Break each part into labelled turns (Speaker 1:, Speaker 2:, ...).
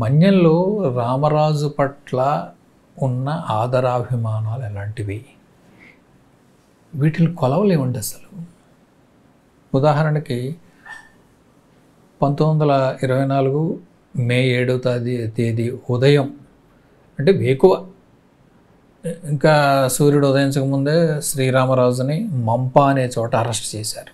Speaker 1: మన్యంలో రామరాజు పట్ల ఉన్న ఆదరాభిమానాలు ఎలాంటివి వీటిని కొలవలేమండి అసలు ఉదాహరణకి పంతొమ్మిది వందల ఇరవై నాలుగు మే ఏడవ తేదీ తేదీ ఉదయం అంటే వేకువ ఇంకా సూర్యుడు ఉదయించకముందే శ్రీరామరాజుని మంప అనే చోట అరెస్ట్ చేశారు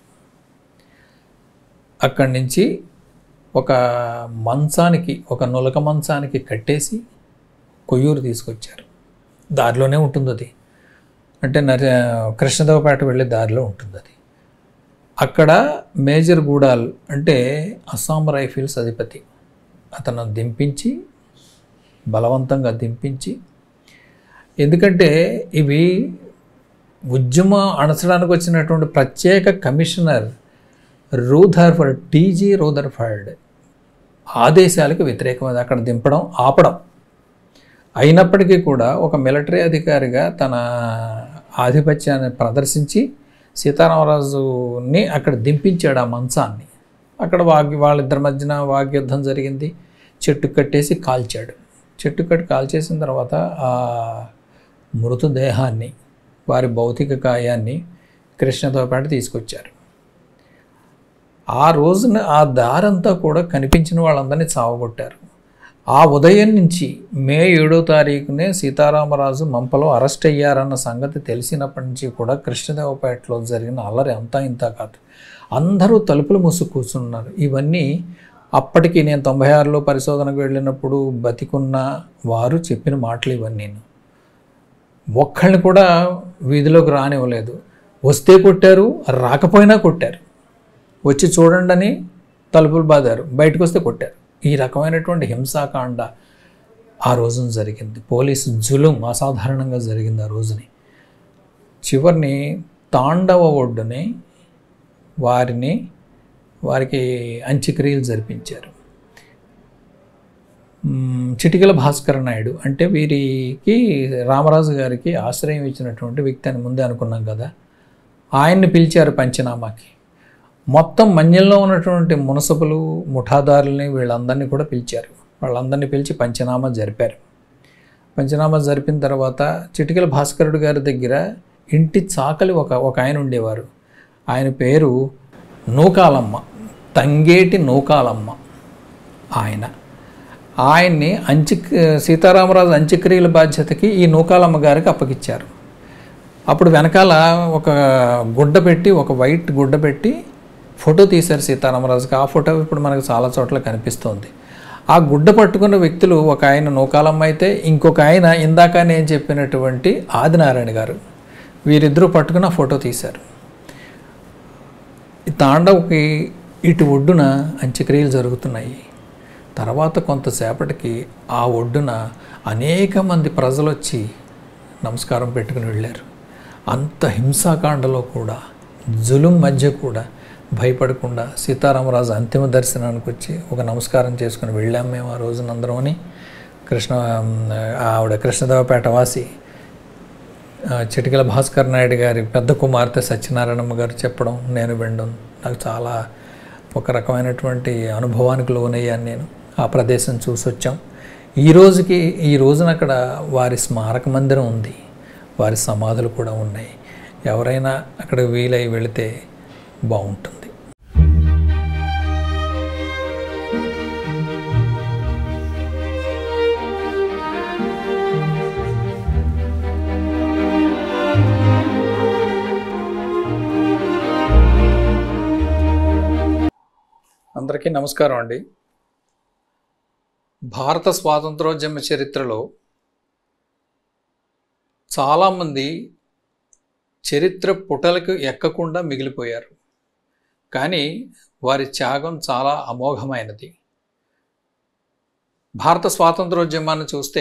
Speaker 1: అక్కడి నుంచి ఒక మంచానికి ఒక నులక మంచానికి కట్టేసి కొయ్యూరు తీసుకొచ్చారు దారిలోనే ఉంటుంది అది అంటే నర కృష్ణదేవపేట వెళ్ళే దారిలో ఉంటుంది అది అక్కడ మేజర్ గూడాల్ అంటే అస్సాం రైఫిల్స్ అధిపతి అతను దింపించి బలవంతంగా దింపించి ఎందుకంటే ఇవి ఉద్యమం అణచడానికి వచ్చినటువంటి ప్రత్యేక కమిషనర్ రూథర్ఫర్డ్ టీజీ రూథర్ఫర్డ్ ఆదేశాలకు వ్యతిరేకమైనది అక్కడ దింపడం ఆపడం అయినప్పటికీ కూడా ఒక మిలిటరీ అధికారిగా తన ఆధిపత్యాన్ని ప్రదర్శించి సీతారామరాజుని అక్కడ దింపించాడు ఆ మంచాన్ని అక్కడ వాగ్య వాళ్ళిద్దరి మధ్యన వాగ్యుద్ధం జరిగింది చెట్టు కట్టేసి కాల్చాడు చెట్టు కట్టి కాల్చేసిన తర్వాత ఆ మృతదేహాన్ని వారి భౌతిక కాయాన్ని కృష్ణతోపాట తీసుకొచ్చారు ఆ రోజున ఆ దారంతా కూడా కనిపించిన వాళ్ళందరినీ చావగొట్టారు ఆ ఉదయం నుంచి మే ఏడో తారీఖునే సీతారామరాజు మంపలో అరెస్ట్ అయ్యారన్న సంగతి తెలిసినప్పటి నుంచి కూడా కృష్ణదేవపేటలో జరిగిన అల్లరి అంతా ఇంత కాదు అందరూ తలుపులు మూసు కూర్చున్నారు ఇవన్నీ అప్పటికి నేను తొంభై ఆరులో పరిశోధనకు వెళ్ళినప్పుడు బతికున్న వారు చెప్పిన మాటలు ఇవన్నీ నేను ఒక్కళ్ళని కూడా వీధిలోకి రానివ్వలేదు వస్తే కొట్టారు రాకపోయినా కొట్టారు వచ్చి చూడండి అని తలుపులు బాదారు బయటకు వస్తే కొట్టారు ఈ రకమైనటువంటి హింసాకాండ ఆ రోజున జరిగింది పోలీసు జులుం అసాధారణంగా జరిగింది ఆ రోజుని చివరిని తాండవ ఒడ్డుని వారిని వారికి అంత్యక్రియలు జరిపించారు మ్మ్, చిటికల భాస్కర నాయుడు అంటే వీరికి రామరాజు గారికి ఆశ్రయం ఇచ్చినటువంటి వ్యక్తి అని ముందే అనుకున్నాం కదా ఆయన్ని పిలిచారు పంచనామాకి మొత్తం మన్యంలో ఉన్నటువంటి మునసపులు ముఠాదారుల్ని వీళ్ళందరినీ కూడా పిలిచారు వాళ్ళందరినీ పిలిచి పంచనామా జరిపారు పంచనామా జరిపిన తర్వాత చిటికల భాస్కరుడు గారి దగ్గర ఇంటి చాకలి ఒక ఒక ఆయన ఉండేవారు ఆయన పేరు నూకాలమ్మ తంగేటి నూకాలమ్మ ఆయన ఆయన్ని అంత్య సీతారామరాజు అంత్యక్రియల బాధ్యతకి ఈ నూకాలమ్మ గారికి అప్పగిచ్చారు అప్పుడు వెనకాల ఒక గుడ్డ పెట్టి ఒక వైట్ గుడ్డ పెట్టి ఫోటో తీశారు సీతారామరాజుకి ఆ ఫోటో ఇప్పుడు మనకు చాలా చోట్ల కనిపిస్తోంది ఆ గుడ్డ పట్టుకున్న వ్యక్తులు ఒక ఆయన నూకాలమ్మ అయితే ఇంకొక ఆయన ఇందాక నేను చెప్పినటువంటి ఆదినారాయణ గారు వీరిద్దరూ పట్టుకుని ఆ ఫోటో తీశారు ఈ తాండవకి ఇటు ఒడ్డున అంత్యక్రియలు జరుగుతున్నాయి తర్వాత కొంతసేపటికి ఆ ఒడ్డున అనేక మంది ప్రజలు వచ్చి నమస్కారం పెట్టుకుని వెళ్ళారు అంత హింసాకాండలో కూడా జులుం మధ్య కూడా భయపడకుండా సీతారామరాజు అంతిమ దర్శనానికి వచ్చి ఒక నమస్కారం చేసుకుని వెళ్ళాం మేము ఆ రోజున అందరం అని కృష్ణ ఆవిడ కృష్ణదేవపేట వాసి ఆ, చిటికల భాస్కర్ నాయుడు గారి పెద్ద కుమార్తె సత్యనారాయణమ్మ గారు చెప్పడం నేను వినడం నాకు చాలా ఒక రకమైనటువంటి అనుభవానికి లోనయ్యాను నేను ఆ ప్రదేశం చూసి వచ్చాం ఈ రోజుకి ఈ రోజున అక్కడ వారి స్మారక మందిరం ఉంది వారి సమాధులు కూడా ఉన్నాయి ఎవరైనా అక్కడ వీలై వెళితే బాగుంటుంది అందరికీ నమస్కారం అండి భారత స్వాతంత్రోద్యమ చరిత్రలో చాలామంది చరిత్ర పుటలకు ఎక్కకుండా మిగిలిపోయారు కానీ వారి త్యాగం చాలా అమోఘమైనది భారత స్వాతంత్రోద్యమాన్ని చూస్తే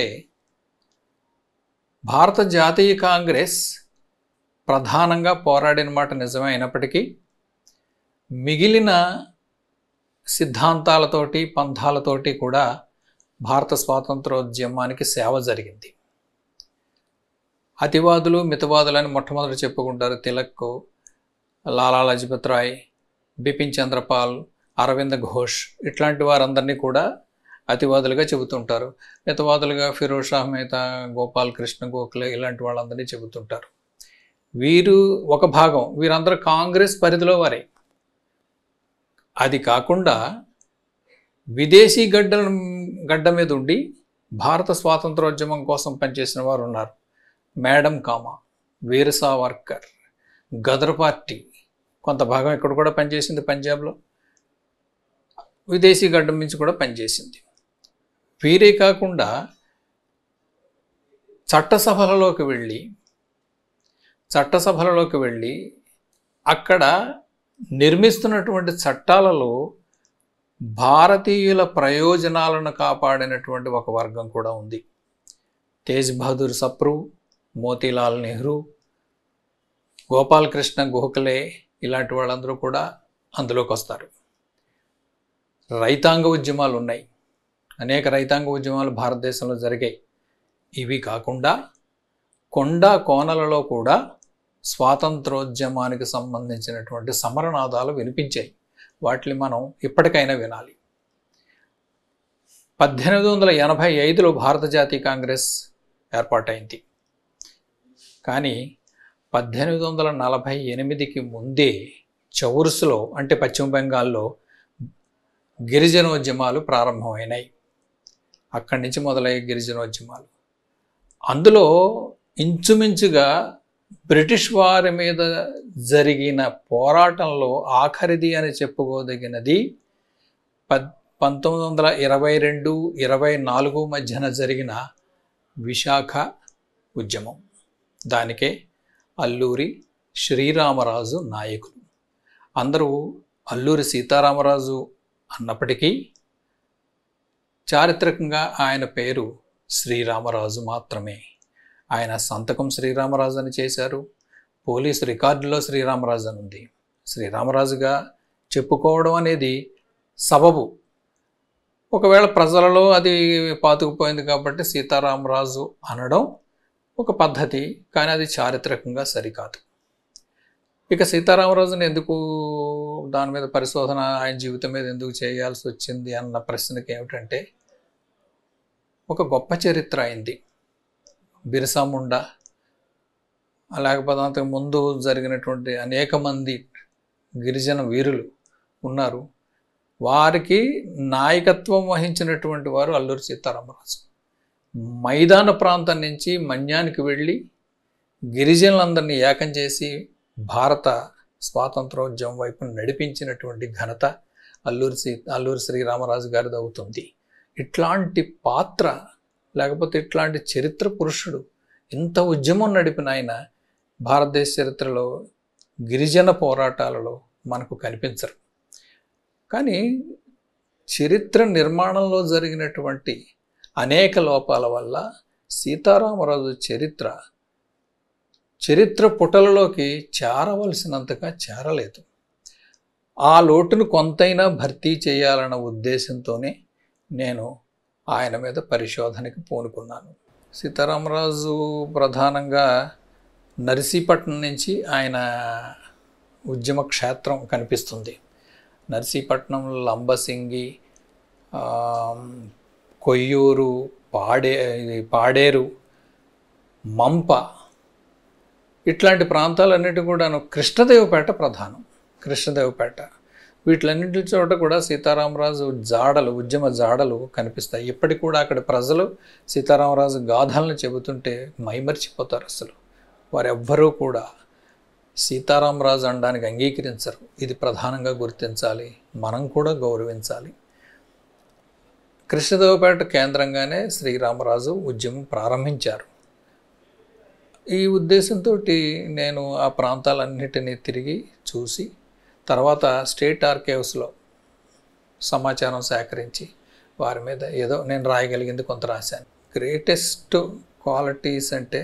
Speaker 1: భారత జాతీయ కాంగ్రెస్ ప్రధానంగా పోరాడిన మాట నిజమే అయినప్పటికీ మిగిలిన సిద్ధాంతాలతోటి పంథాలతోటి కూడా భారత స్వాతంత్రోద్యమానికి సేవ జరిగింది అతివాదులు మితవాదులు అని మొట్టమొదటి చెప్పుకుంటారు తిలక్ లాలా లజపత్ రాయ్ బిపిన్ చంద్రపాల్ అరవింద్ ఘోష్ ఇట్లాంటి వారందరినీ కూడా అతివాదులుగా చెబుతుంటారు మితవాదులుగా ఫిరోజ్ షా మెహతా గోపాల్ కృష్ణ గోఖలే ఇలాంటి వాళ్ళందరినీ చెబుతుంటారు వీరు ఒక భాగం వీరందరూ కాంగ్రెస్ పరిధిలో వారే అది కాకుండా విదేశీ గడ్డ గడ్డ మీద ఉండి భారత స్వాతంత్రోద్యమం కోసం పనిచేసిన వారు ఉన్నారు మేడం కామా వీర సావర్కర్ గదర్ పార్టీ కొంత భాగం ఇక్కడ కూడా పనిచేసింది పంజాబ్లో విదేశీ గడ్డం నుంచి కూడా పనిచేసింది వీరే కాకుండా చట్టసభలలోకి వెళ్ళి చట్టసభలలోకి వెళ్ళి అక్కడ నిర్మిస్తున్నటువంటి చట్టాలలో భారతీయుల ప్రయోజనాలను కాపాడినటువంటి ఒక వర్గం కూడా ఉంది తేజ్ బహదూర్ సప్రు మోతీలాల్ నెహ్రూ గోపాలకృష్ణ గోఖలే ఇలాంటి వాళ్ళందరూ కూడా అందులోకి వస్తారు రైతాంగ ఉద్యమాలు ఉన్నాయి అనేక రైతాంగ ఉద్యమాలు భారతదేశంలో జరిగాయి ఇవి కాకుండా కొండ కోనలలో కూడా స్వాతంత్రోద్యమానికి సంబంధించినటువంటి సమరనాదాలు వినిపించాయి వాటిని మనం ఇప్పటికైనా వినాలి పద్దెనిమిది వందల ఎనభై ఐదులో భారత జాతీయ కాంగ్రెస్ ఏర్పాటైంది కానీ పద్దెనిమిది వందల నలభై ఎనిమిదికి ముందే చౌర్స్లో అంటే పశ్చిమ బెంగాల్లో గిరిజనోద్యమాలు ప్రారంభమైనాయి అక్కడి నుంచి మొదలయ్యే గిరిజనోద్యమాలు అందులో ఇంచుమించుగా బ్రిటిష్ వారి మీద జరిగిన పోరాటంలో ఆఖరిది అని చెప్పుకోదగినది పద్ పంతొమ్మిది వందల ఇరవై రెండు ఇరవై నాలుగు మధ్యన జరిగిన విశాఖ ఉద్యమం దానికే అల్లూరి శ్రీరామరాజు నాయకులు అందరూ అల్లూరి సీతారామరాజు అన్నప్పటికీ చారిత్రకంగా ఆయన పేరు శ్రీరామరాజు మాత్రమే ఆయన సంతకం శ్రీరామరాజు అని చేశారు పోలీసు రికార్డులో శ్రీరామరాజు అని ఉంది శ్రీరామరాజుగా చెప్పుకోవడం అనేది సబబు ఒకవేళ ప్రజలలో అది పాతుకుపోయింది కాబట్టి సీతారామరాజు అనడం ఒక పద్ధతి కానీ అది చారిత్రకంగా సరికాదు ఇక సీతారామరాజుని ఎందుకు దాని మీద పరిశోధన ఆయన జీవితం మీద ఎందుకు చేయాల్సి వచ్చింది అన్న ప్రశ్నకి ఏమిటంటే ఒక గొప్ప చరిత్ర అయింది బిర్సా ముండా లేకపోతే అంతకు ముందు జరిగినటువంటి అనేక మంది గిరిజన వీరులు ఉన్నారు వారికి నాయకత్వం వహించినటువంటి వారు అల్లూరి సీతారామరాజు మైదాన ప్రాంతం నుంచి మన్యానికి వెళ్ళి గిరిజనులందరినీ ఏకం చేసి భారత స్వాతంత్రోద్యమం వైపు నడిపించినటువంటి ఘనత అల్లూరి సీ అల్లూరి శ్రీరామరాజు గారిది అవుతుంది ఇట్లాంటి పాత్ర లేకపోతే ఇట్లాంటి చరిత్ర పురుషుడు ఇంత ఉద్యమం నడిపిన ఆయన భారతదేశ చరిత్రలో గిరిజన పోరాటాలలో మనకు కనిపించరు కానీ చరిత్ర నిర్మాణంలో జరిగినటువంటి అనేక లోపాల వల్ల సీతారామరాజు చరిత్ర చరిత్ర పుటలలోకి చేరవలసినంతగా చేరలేదు ఆ లోటును కొంతైనా భర్తీ చేయాలన్న ఉద్దేశంతోనే నేను ఆయన మీద పరిశోధనకి పూనుకున్నాను సీతారామరాజు ప్రధానంగా నర్సీపట్నం నుంచి ఆయన ఉద్యమ క్షేత్రం కనిపిస్తుంది నర్సీపట్నం లంబసింగి ఆ, కొయ్యూరు పాడే ఇది పాడేరు మంప ఇట్లాంటి ప్రాంతాలన్నిటి కూడాను కృష్ణదేవపేట ప్రధానం కృష్ణదేవపేట వీటిలన్నింటి చోట కూడా సీతారామరాజు జాడలు ఉద్యమ జాడలు కనిపిస్తాయి ఇప్పటికి కూడా అక్కడ ప్రజలు సీతారామరాజు గాథలను చెబుతుంటే మైమర్చిపోతారు అసలు వారెవ్వరూ కూడా సీతారామరాజు అనడానికి అంగీకరించరు ఇది ప్రధానంగా గుర్తించాలి మనం కూడా గౌరవించాలి కృష్ణదేవపేట కేంద్రంగానే శ్రీరామరాజు ఉద్యమం ప్రారంభించారు ఈ ఉద్దేశంతో నేను ఆ ప్రాంతాలన్నిటినీ తిరిగి చూసి తర్వాత స్టేట్ ఆర్కైవ్స్లో సమాచారం సేకరించి వారి మీద ఏదో నేను రాయగలిగింది కొంత రాశాను గ్రేటెస్ట్ క్వాలిటీస్ అంటే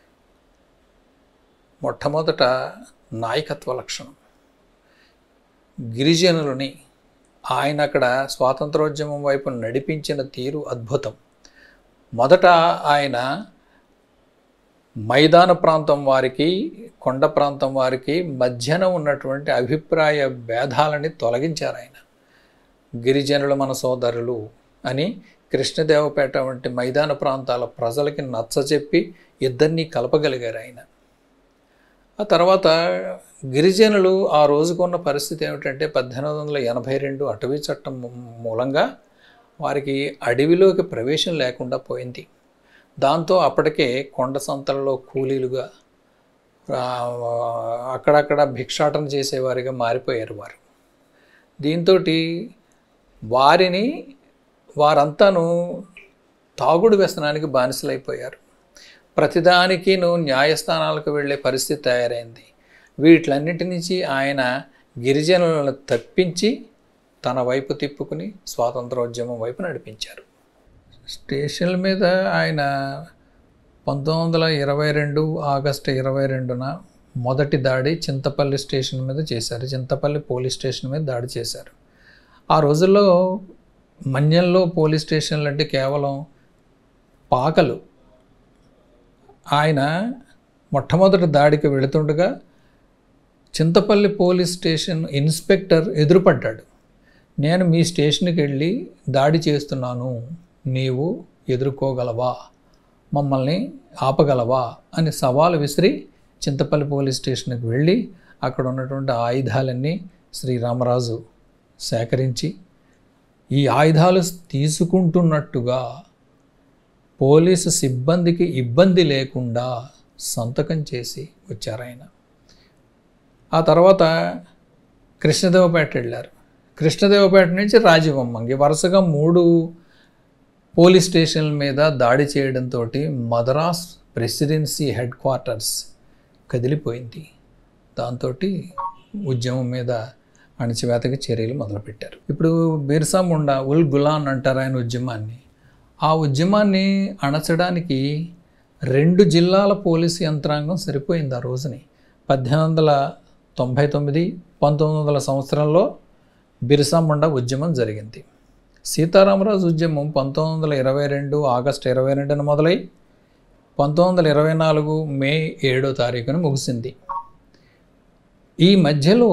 Speaker 1: మొట్టమొదట నాయకత్వ లక్షణం గిరిజనులని ఆయన అక్కడ స్వాతంత్రోద్యమం వైపు నడిపించిన తీరు అద్భుతం మొదట ఆయన మైదాన ప్రాంతం వారికి కొండ ప్రాంతం వారికి మధ్యన ఉన్నటువంటి అభిప్రాయ భేదాలని తొలగించారు ఆయన గిరిజనులు మన సోదరులు అని కృష్ణదేవపేట వంటి మైదాన ప్రాంతాల ప్రజలకి నచ్చజెప్పి ఇద్దరినీ కలపగలిగారు ఆయన ఆ తర్వాత గిరిజనులు ఆ రోజుకున్న పరిస్థితి ఏమిటంటే పద్దెనిమిది వందల ఎనభై రెండు అటవీ చట్టం మూలంగా వారికి అడవిలోకి ప్రవేశం లేకుండా పోయింది దాంతో అప్పటికే కొండ సంతలలో కూలీలుగా ఆ, అక్కడక్కడ భిక్షాటన చేసేవారిగా మారిపోయారు వారు దీంతో వారిని వారంతాను తాగుడు వ్యసనానికి బానిసలైపోయారు ప్రతిదానికిను న్యాయస్థానాలకు వెళ్ళే పరిస్థితి తయారైంది వీటిలన్నిటి నుంచి ఆయన గిరిజనులను తప్పించి తన వైపు తిప్పుకుని స్వాతంత్రోద్యమం వైపు నడిపించారు స్టేషన్ల మీద ఆయన పంతొమ్మిది వందల ఇరవై రెండు ఆగస్టు ఇరవై రెండున మొదటి దాడి చింతపల్లి స్టేషన్ మీద చేశారు చింతపల్లి పోలీస్ స్టేషన్ మీద దాడి చేశారు ఆ రోజుల్లో మన్యంలో పోలీస్ స్టేషన్లు అంటే కేవలం పాకలు ఆయన మొట్టమొదటి దాడికి వెళుతుండగా చింతపల్లి పోలీస్ స్టేషన్ ఇన్స్పెక్టర్ ఎదురుపడ్డాడు నేను మీ స్టేషన్కి వెళ్ళి దాడి చేస్తున్నాను నీవు ఎదుర్కోగలవా మమ్మల్ని ఆపగలవా అని సవాలు విసిరి చింతపల్లి పోలీస్ స్టేషన్కి వెళ్ళి అక్కడ ఉన్నటువంటి ఆయుధాలన్నీ శ్రీరామరాజు సేకరించి ఈ ఆయుధాలు తీసుకుంటున్నట్టుగా పోలీసు సిబ్బందికి ఇబ్బంది లేకుండా సంతకం చేసి వచ్చారు ఆయన ఆ తర్వాత కృష్ణదేవపేట వెళ్ళారు కృష్ణదేవపేట నుంచి రాజవమ్మంగి వరుసగా మూడు పోలీస్ స్టేషన్ల మీద దాడి చేయడంతో మద్రాస్ ప్రెసిడెన్సీ హెడ్ క్వార్టర్స్ కదిలిపోయింది దాంతో ఉద్యమం మీద అణచివేతకి చర్యలు మొదలుపెట్టారు ఇప్పుడు బిర్సా ముండా ఉల్ గులాన్ అంటారు ఆయన ఉద్యమాన్ని ఆ ఉద్యమాన్ని అణచడానికి రెండు జిల్లాల పోలీసు యంత్రాంగం సరిపోయింది ఆ రోజుని పద్దెనిమిది వందల తొంభై తొమ్మిది పంతొమ్మిది వందల సంవత్సరంలో బిర్సా ముండా ఉద్యమం జరిగింది సీతారామరాజు ఉద్యమం పంతొమ్మిది వందల ఇరవై రెండు ఆగస్టు ఇరవై రెండున మొదలై పంతొమ్మిది వందల ఇరవై నాలుగు మే ఏడో తారీఖున ముగిసింది ఈ మధ్యలో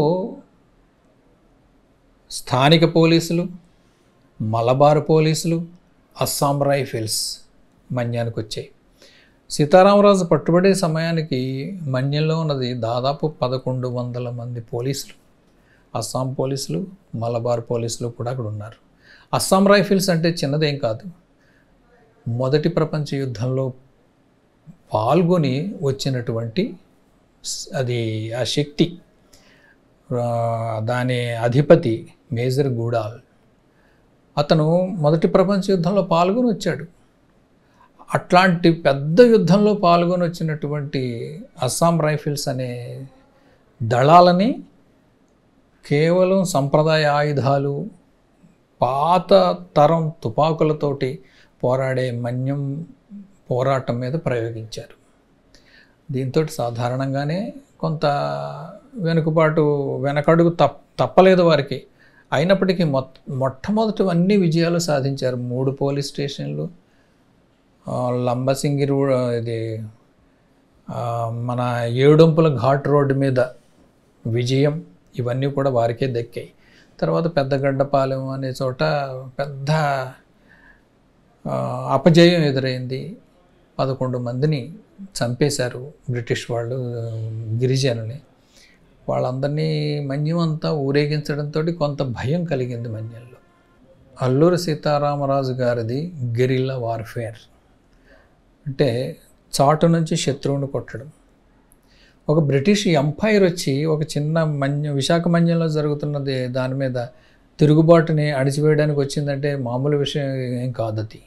Speaker 1: స్థానిక పోలీసులు మలబార్ పోలీసులు అస్సాం రైఫిల్స్ మన్యానికి వచ్చాయి సీతారామరాజు పట్టుబడే సమయానికి మన్యంలో ఉన్నది దాదాపు పదకొండు వందల మంది పోలీసులు అస్సాం పోలీసులు మలబార్ పోలీసులు కూడా అక్కడ ఉన్నారు అస్సాం రైఫిల్స్ అంటే చిన్నదేం కాదు మొదటి ప్రపంచ యుద్ధంలో పాల్గొని వచ్చినటువంటి స్- అది ఆ శక్తి ఆ, దాని అధిపతి మేజర్ గూడాల్ అతను మొదటి ప్రపంచ యుద్ధంలో పాల్గొని వచ్చాడు అట్లాంటి పెద్ద యుద్ధంలో పాల్గొని వచ్చినటువంటి అస్సాం రైఫిల్స్ అనే దళాలని కేవలం సంప్రదాయ ఆయుధాలు పాత తరం తుపాకులతోటి పోరాడే మన్యం పోరాటం మీద ప్రయోగించారు దీంతో సాధారణంగానే కొంత వెనుకబాటు వెనకడుగు తప్ తప్పలేదు వారికి అయినప్పటికీ మొట్ మొట్టమొదటి అన్ని విజయాలు సాధించారు మూడు పోలీస్ స్టేషన్లు ఆ, లంబసింగి రూ ఇది ఆ, మన ఏడుంపుల ఘాట్ రోడ్డు మీద విజయం ఇవన్నీ కూడా వారికే దక్కాయి తర్వాత పెద్దగడ్డపాలెం అనే చోట పెద్ద ఆ, అపజయం ఎదురైంది పదకొండు మందిని చంపేశారు బ్రిటిష్ వాళ్ళు ఆ, గిరిజనుల్ని వాళ్ళందరినీ మన్యం అంతా ఊరేగించడంతో కొంత భయం కలిగింది మన్యంలో అల్లూరి సీతారామరాజు గారిది గెరిల్లా వార్ఫేర్ అంటే చాటు నుంచి శత్రువుని కొట్టడం ఒక బ్రిటిష్ ఎంపైర్ వచ్చి ఒక చిన్న మన్య విశాఖ మన్యంలో జరుగుతున్నది దాని మీద తిరుగుబాటుని అణిచివేయడానికి వచ్చిందంటే మామూలు విషయం ఏం కాదు అది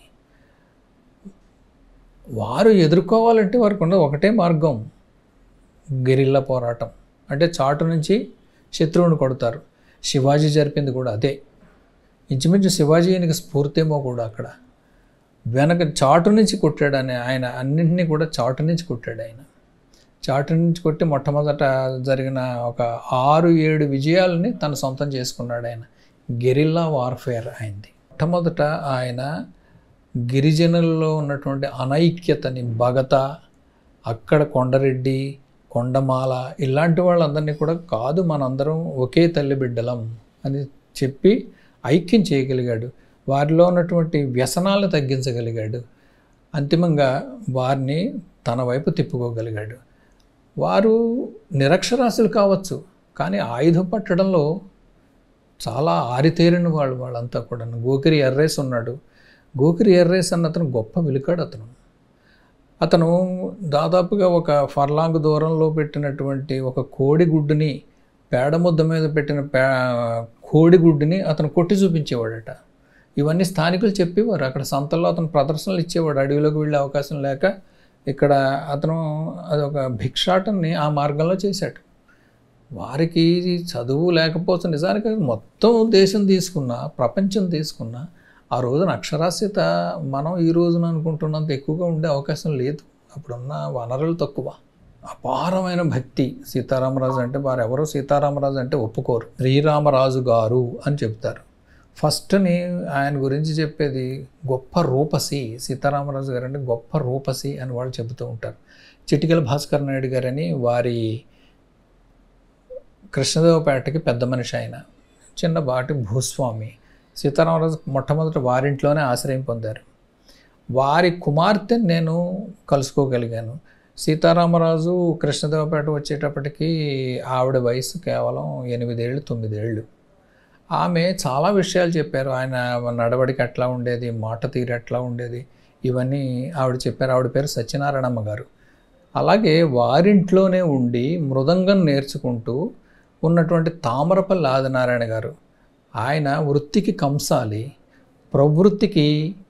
Speaker 1: వారు ఎదుర్కోవాలంటే వారికి ఉన్న ఒకటే మార్గం గెరిల్లా పోరాటం అంటే చాటు నుంచి శత్రువుని కొడతారు శివాజీ జరిపింది కూడా అదే ఇంచుమించు శివాజీ ఈయనకి స్ఫూర్తేమో కూడా అక్కడ వెనక చాటు నుంచి కొట్టాడు అని ఆయన అన్నింటినీ కూడా చాటు నుంచి కొట్టాడు ఆయన చాటు నుంచి కొట్టి మొట్టమొదట జరిగిన ఒక ఆరు ఏడు విజయాలని తను సొంతం చేసుకున్నాడు ఆయన గెరిల్లా వార్ఫేర్ అయింది మొట్టమొదట ఆయన గిరిజనుల్లో ఉన్నటువంటి అనైక్యతని బగత అక్కడ కొండరెడ్డి కొండమాల ఇలాంటి వాళ్ళందరినీ కూడా కాదు మనందరం ఒకే తల్లి బిడ్డలం అని చెప్పి ఐక్యం చేయగలిగాడు వారిలో ఉన్నటువంటి వ్యసనాలను తగ్గించగలిగాడు అంతిమంగా వారిని తన వైపు తిప్పుకోగలిగాడు వారు నిరక్షరాస్యులు కావచ్చు కానీ ఆయుధం పట్టడంలో చాలా ఆరితేరిన వాళ్ళు వాళ్ళంతా కూడా గోకిరి ఎర్రేస్ ఉన్నాడు గోకిరి ఎర్రేస్ అన్న అతను గొప్ప వెలుకాడు అతను అతను దాదాపుగా ఒక ఫర్లాంగ్ దూరంలో పెట్టినటువంటి ఒక కోడిగుడ్డుని పేడ ముద్ద మీద పెట్టిన పే కోడిగుడ్డుని అతను కొట్టి చూపించేవాడట ఇవన్నీ స్థానికులు చెప్పేవారు అక్కడ సంతల్లో అతను ప్రదర్శనలు ఇచ్చేవాడు అడవిలోకి వెళ్ళే అవకాశం లేక ఇక్కడ అతను అదొక భిక్షాటన్ని ఆ మార్గంలో చేశాడు వారికి చదువు లేకపోతే నిజానికి మొత్తం దేశం తీసుకున్నా ప్రపంచం తీసుకున్నా ఆ రోజున అక్షరాస్యత మనం ఈ రోజున అనుకుంటున్నంత ఎక్కువగా ఉండే అవకాశం లేదు అప్పుడున్న వనరులు తక్కువ అపారమైన భక్తి సీతారామరాజు అంటే వారు ఎవరో సీతారామరాజు అంటే ఒప్పుకోరు శ్రీరామరాజు గారు అని చెప్తారు ఫస్ట్ని ఆయన గురించి చెప్పేది గొప్ప రూపసి సీతారామరాజు గారు అంటే గొప్ప రూపసి అని వాళ్ళు చెబుతూ ఉంటారు చిటికల భాస్కర్ నాయుడు గారని వారి కృష్ణదేవపేటకి పెద్ద మనిషి ఆయన చిన్నబాటి భూస్వామి సీతారామరాజు మొట్టమొదట వారింట్లోనే ఆశ్రయం పొందారు వారి కుమార్తెని నేను కలుసుకోగలిగాను సీతారామరాజు కృష్ణదేవపేట వచ్చేటప్పటికి ఆవిడ వయసు కేవలం ఎనిమిదేళ్ళు తొమ్మిదేళ్ళు ఆమె చాలా విషయాలు చెప్పారు ఆయన నడవడికి ఎట్లా ఉండేది మాట తీరు ఎట్లా ఉండేది ఇవన్నీ ఆవిడ చెప్పారు ఆవిడ పేరు సత్యనారాయణమ్మ గారు అలాగే వారింట్లోనే ఉండి మృదంగం నేర్చుకుంటూ ఉన్నటువంటి తామరపల్లి ఆదినారాయణ గారు ఆయన వృత్తికి కంసాలి ప్రవృత్తికి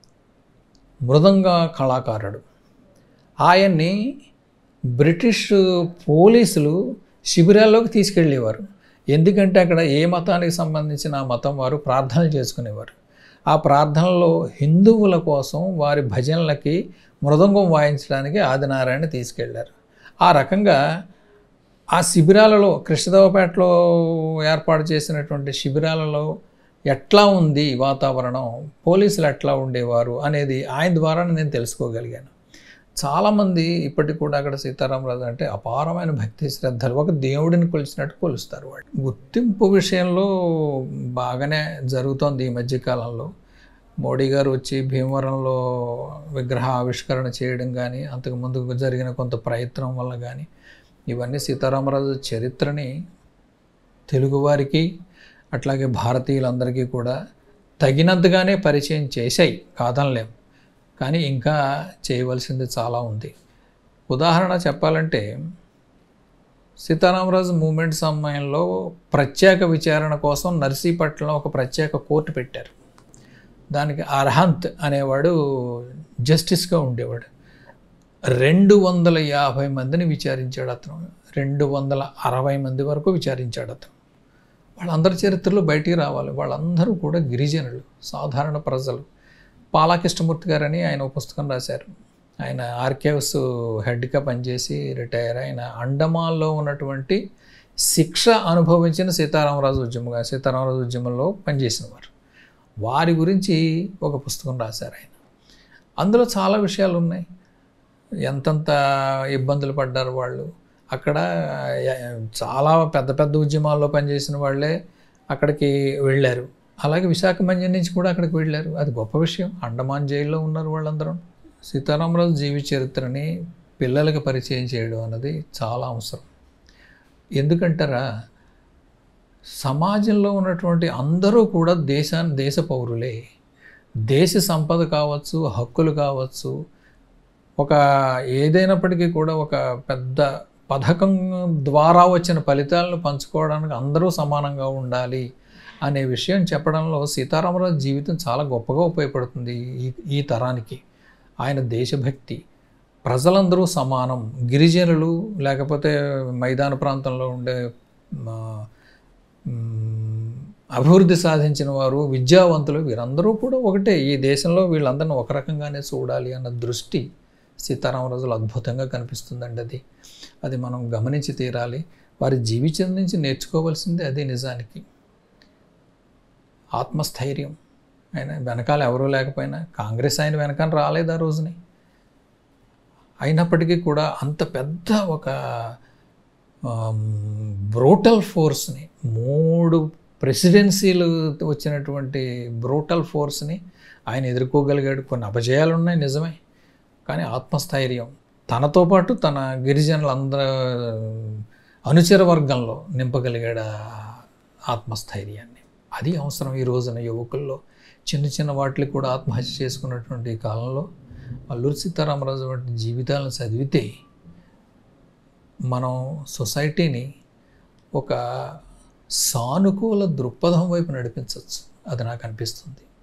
Speaker 1: మృదంగ కళాకారుడు ఆయన్ని బ్రిటిష్ పోలీసులు శిబిరాల్లోకి తీసుకెళ్ళేవారు ఎందుకంటే అక్కడ ఏ మతానికి సంబంధించిన ఆ మతం వారు ప్రార్థనలు చేసుకునేవారు ఆ ప్రార్థనలో హిందువుల కోసం వారి భజనలకి మృదంగం వాయించడానికి ఆదినారాయణ తీసుకెళ్లారు ఆ రకంగా ఆ శిబిరాలలో కృష్ణదేవపేటలో ఏర్పాటు చేసినటువంటి శిబిరాలలో ఎట్లా ఉంది వాతావరణం పోలీసులు ఎట్లా ఉండేవారు అనేది ఆయన ద్వారా నేను తెలుసుకోగలిగాను చాలామంది ఇప్పటికి కూడా అక్కడ సీతారామరాజు అంటే అపారమైన భక్తి శ్రద్ధలు ఒక దేవుడిని కొలిచినట్టు కొలుస్తారు వాళ్ళు గుర్తింపు విషయంలో బాగానే జరుగుతోంది ఈ మధ్యకాలంలో మోడీ గారు వచ్చి భీమవరంలో విగ్రహ ఆవిష్కరణ చేయడం కానీ అంతకు ముందు జరిగిన కొంత ప్రయత్నం వల్ల కానీ ఇవన్నీ సీతారామరాజు చరిత్రని తెలుగువారికి అట్లాగే భారతీయులందరికీ కూడా తగినంతగానే పరిచయం చేశాయి కాదనలేం కానీ ఇంకా చేయవలసింది చాలా ఉంది ఉదాహరణ చెప్పాలంటే సీతారామరాజు మూమెంట్ సమయంలో ప్రత్యేక విచారణ కోసం నర్సీపట్నంలో ఒక ప్రత్యేక కోర్టు పెట్టారు దానికి అర్హంత్ అనేవాడు జస్టిస్గా ఉండేవాడు రెండు వందల యాభై మందిని విచారించాడు అతను రెండు వందల అరవై మంది వరకు విచారించాడు అతను వాళ్ళందరి చరిత్రలో బయటికి రావాలి వాళ్ళందరూ కూడా గిరిజనులు సాధారణ ప్రజలు పాలాకృష్ణమూర్తి గారని ఆయన ఒక పుస్తకం రాశారు ఆయన ఆర్కేవ్స్ హెడ్గా పనిచేసి రిటైర్ ఆయన అండమాన్లో ఉన్నటువంటి శిక్ష అనుభవించిన సీతారామరాజు ఉద్యమ సీతారామరాజు ఉద్యమంలో పనిచేసిన వారు వారి గురించి ఒక పుస్తకం రాశారు ఆయన అందులో చాలా విషయాలు ఉన్నాయి ఎంతంత ఇబ్బందులు పడ్డారు వాళ్ళు అక్కడ చాలా పెద్ద పెద్ద ఉద్యమాల్లో పనిచేసిన వాళ్ళే అక్కడికి వెళ్ళారు అలాగే విశాఖ మన్యం నుంచి కూడా అక్కడికి వెళ్ళారు అది గొప్ప విషయం అండమాన్ జైల్లో ఉన్నారు వాళ్ళందరూ సీతారామరాజు జీవి చరిత్రని పిల్లలకి పరిచయం చేయడం అన్నది చాలా అవసరం ఎందుకంటారా సమాజంలో ఉన్నటువంటి అందరూ కూడా దేశాన్ని దేశ పౌరులే దేశ సంపద కావచ్చు హక్కులు కావచ్చు ఒక ఏదైనప్పటికీ కూడా ఒక పెద్ద పథకం ద్వారా వచ్చిన ఫలితాలను పంచుకోవడానికి అందరూ సమానంగా ఉండాలి అనే విషయం చెప్పడంలో సీతారామరాజు జీవితం చాలా గొప్పగా ఉపయోగపడుతుంది ఈ ఈ తరానికి ఆయన దేశభక్తి ప్రజలందరూ సమానం గిరిజనులు లేకపోతే మైదాన ప్రాంతంలో ఉండే అభివృద్ధి సాధించిన వారు విద్యావంతులు వీరందరూ కూడా ఒకటే ఈ దేశంలో వీళ్ళందరినీ ఒక రకంగానే చూడాలి అన్న దృష్టి సీతారామరాజులు అద్భుతంగా కనిపిస్తుందండి అది అది మనం గమనించి తీరాలి వారి జీవితం నుంచి నేర్చుకోవాల్సిందే అదే నిజానికి ఆత్మస్థైర్యం ఆయన వెనకాల ఎవరూ లేకపోయినా కాంగ్రెస్ ఆయన వెనకాల రాలేదు ఆ రోజుని అయినప్పటికీ కూడా అంత పెద్ద ఒక బ్రోటల్ ఫోర్స్ని మూడు ప్రెసిడెన్సీలు వచ్చినటువంటి బ్రూటల్ ఫోర్స్ని ఆయన ఎదుర్కోగలిగాడు కొన్ని అపజయాలు ఉన్నాయి నిజమే కానీ ఆత్మస్థైర్యం తనతో పాటు తన గిరిజనులందరూ అనుచర వర్గంలో నింపగలిగాడు ఆ ఆత్మస్థైర్యాన్ని అది అవసరం ఈ రోజున యువకుల్లో చిన్న చిన్న వాటికి కూడా ఆత్మహత్య చేసుకున్నటువంటి ఈ కాలంలో అల్లూరి సీతారామరాజు వంటి జీవితాలను చదివితే మనం సొసైటీని ఒక సానుకూల దృక్పథం వైపు నడిపించవచ్చు అది నాకు అనిపిస్తుంది